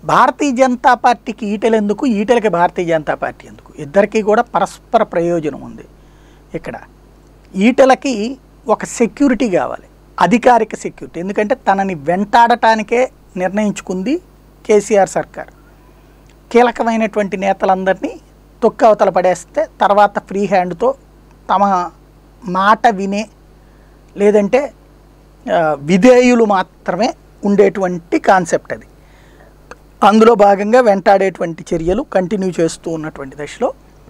భారతీయ జనతా పార్టీకి ఈటెలు ఎందుకు ఈటెలకి భారతీయ జనతా పార్టీ ఎందుకు ఇద్దరికీ కూడా పరస్పర ప్రయోజనం ఉంది ఇక్కడ ఈటెలకి ఒక సెక్యూరిటీ కావాలి అధికారిక సెక్యూరిటీ ఎందుకంటే తనని వెంటాడటానికే నిర్ణయించుకుంది కేసీఆర్ సర్కార్ కీలకమైనటువంటి నేతలందరినీ తొక్కి అవతల పడేస్తే తర్వాత ఫ్రీ హ్యాండ్తో తమ మాట వినే లేదంటే ఆ, విధేయులు మాత్రమే ఉండేటువంటి కాన్సెప్ట్ అది అందులో భాగంగా వెంటాడేటువంటి చర్యలు కంటిన్యూ చేస్తూ ఉన్నటువంటి దశలో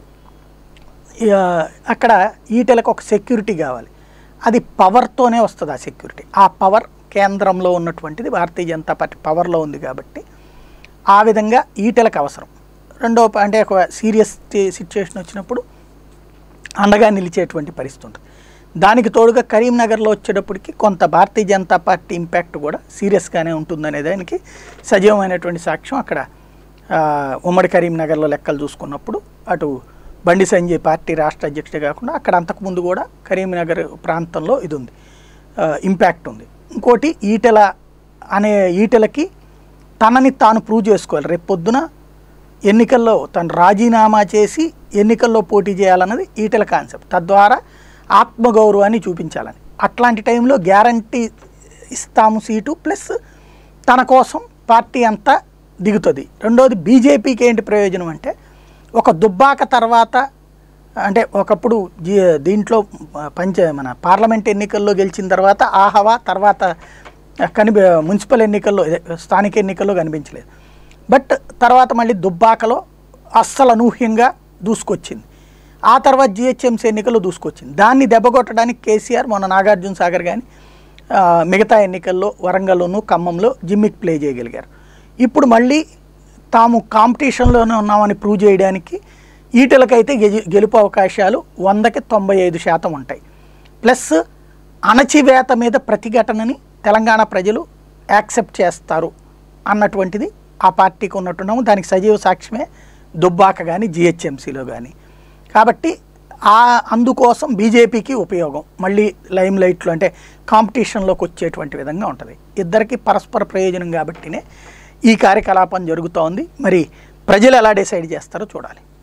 ఇక అక్కడ ఈటెలకు ఒక సెక్యూరిటీ కావాలి అది పవర్తోనే వస్తుంది ఆ సెక్యూరిటీ ఆ పవర్ కేంద్రంలో ఉన్నటువంటిది భారతీయ జనతా పార్టీ పవర్లో ఉంది కాబట్టి ఆ విధంగా ఈటెలకు అవసరం రెండో ప- అంటే ఒక సీరియస్ సిచ్యువేషన్ వచ్చినప్పుడు అండగా నిలిచేటువంటి పరిస్థితి ఉంటుంది దానికి తోడుగా కరీంనగర్లో వచ్చేటప్పటికి కొంత భారతీయ జనతా పార్టీ ఇంపాక్ట్ కూడా సీరియస్గానే ఉంటుందనే దానికి సజీవమైనటువంటి సాక్ష్యం అక్కడ ఆ, ఉమ్మడి కరీంనగర్లో లెక్కలు చూసుకున్నప్పుడు అటు బండి సంజయ్ పార్టీ రాష్ట్ర అధ్యక్షుడే కాకుండా అక్కడ అంతకుముందు కూడా కరీంనగర్ ప్రాంతంలో ఇది ఉంది ఇంపాక్ట్ ఉంది ఇంకోటి ఈటెల అనే ఈటెలకి తనని తాను ప్రూవ్ చేసుకోవాలి రేపు పొద్దున ఎన్నికల్లో తను రాజీనామా చేసి ఎన్నికల్లో పోటీ చేయాలన్నది ఈటెల కాన్సెప్ట్ తద్వారా ఆత్మగౌరవాన్ని చూపించాలని అట్లాంటి టైంలో గ్యారంటీ ఇస్తాము సీటు ప్లస్ తన కోసం పార్టీ అంతా దిగుతుంది రెండోది బీజేపీకి ఏంటి ప్రయోజనం అంటే ఒక దుబ్బాక తర్వాత అంటే ఒకప్పుడు జీ దీంట్లో పంచ మన పార్లమెంట్ ఎన్నికల్లో గెలిచిన తర్వాత ఆహవా తర్వాత కని మున్సిపల్ ఎన్నికల్లో ఇదే, స్థానిక ఎన్నికల్లో కనిపించలేదు బట్ తర్వాత మళ్ళీ దుబ్బాకలో అస్సలు అనూహ్యంగా దూసుకొచ్చింది ఆ తర్వాత జిహెచ్ఎంసీ ఎన్నికల్లో దూసుకొచ్చింది దాన్ని దెబ్బకొట్టడానికి కేసీఆర్ మొన్న నాగార్జున సాగర్ కానీ ఆ, మిగతా ఎన్నికల్లో వరంగల్లోను ఖమ్మంలో జిమ్మిక్ ప్లే చేయగలిగారు ఇప్పుడు మళ్ళీ తాము కాంపిటీషన్లోనే ఉన్నామని ప్రూవ్ చేయడానికి ఈటలకైతే గెలి- గెలుపు అవకాశాలు వందకి తొంభై ఐదు శాతం ఉంటాయి ప్లస్ అణచివేత మీద ప్రతిఘటనని తెలంగాణ ప్రజలు యాక్సెప్ట్ చేస్తారు అన్నటువంటిది ఆ పార్టీకి ఉన్నట్టున్నాము దానికి సజీవ సాక్ష్యమే దుబ్బాక కానీ జిహెచ్ఎంసీలో కానీ కాబట్టి ఆ అందుకోసం బీజేపీకి ఉపయోగం మళ్ళీ లైమ్ లైట్లు అంటే కాంపిటీషన్లోకి వచ్చేటువంటి విధంగా ఉంటుంది ఇద్దరికి పరస్పర ప్రయోజనం కాబట్టినే ఈ కార్యకలాపం జరుగుతోంది మరి ప్రజలు ఎలా డిసైడ్ చేస్తారో చూడాలి